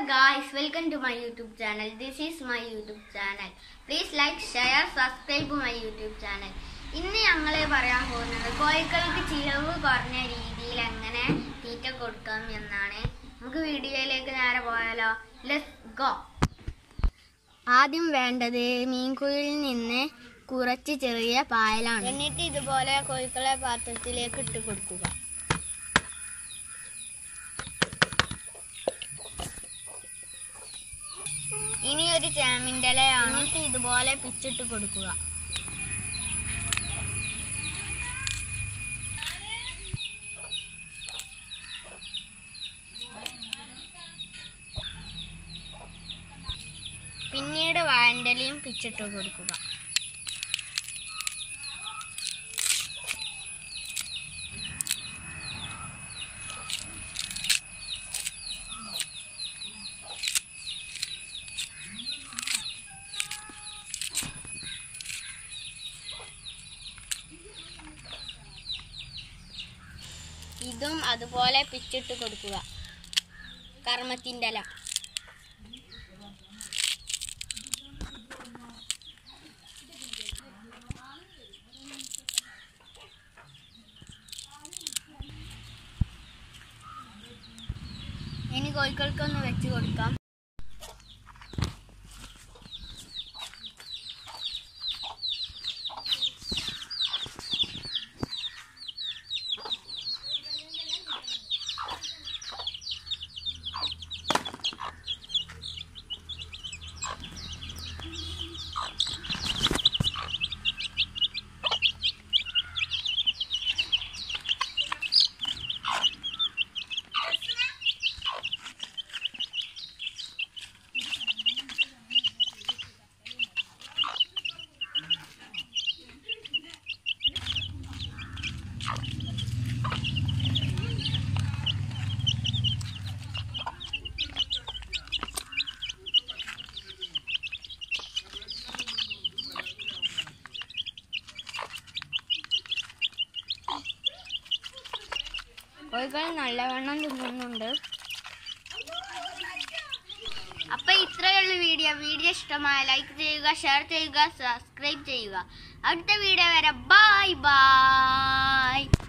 guys, welcome to my YouTube channel. This is my YouTube channel. Please like, share, subscribe my YouTube channel. ഇന്ന് ഞങ്ങൾ പറയാൻ പോകുന്നത് കോഴികൾക്ക് ചിലവ് കുറഞ്ഞ രീതിയിൽ എങ്ങനെ തീറ്റ കൊടുക്കാം എന്നാണ് നമുക്ക് വീഡിയോയിലേക്ക് നേരെ പോയാലോ ലെറ്റ്സ് ഗോ ആദ്യം വേണ്ടത് മീൻകുഴിയിൽ നിന്ന് കുറച്ച് ചെറിയ പായലാണ് എന്നിട്ട് ഇതുപോലെ കോഴിക്കളെ പാത്രത്തിലേക്ക് ഇട്ട് കൊടുക്കുക ഇനി ഒരു ചേമ്പിൻ്റെ ഇലയാണ് എന്നിട്ട് ഇതുപോലെ പിച്ചിട്ട് കൊടുക്കുക പിന്നീട് വാഴൻ്റെലയും പിച്ചിട്ട് കൊടുക്കുക ഇതും അതുപോലെ പിച്ചിട്ട് കൊടുക്കുക കർമ്മത്തിൻ്റെ ഇല ഇനി കോഴിക്കൾക്കൊന്ന് വെച്ച് കൊടുക്കാം കോഴികൾ നല്ലവണ്ണം തിന്നുന്നുണ്ട് അപ്പൊ ഇത്രയുള്ള വീഡിയോ വീഡിയോ ഇഷ്ടമായ ലൈക്ക് ചെയ്യുക ഷെയർ ചെയ്യുക സബ്സ്ക്രൈബ് ചെയ്യുക അടുത്ത വീഡിയോ വരെ ബൈ ബൈ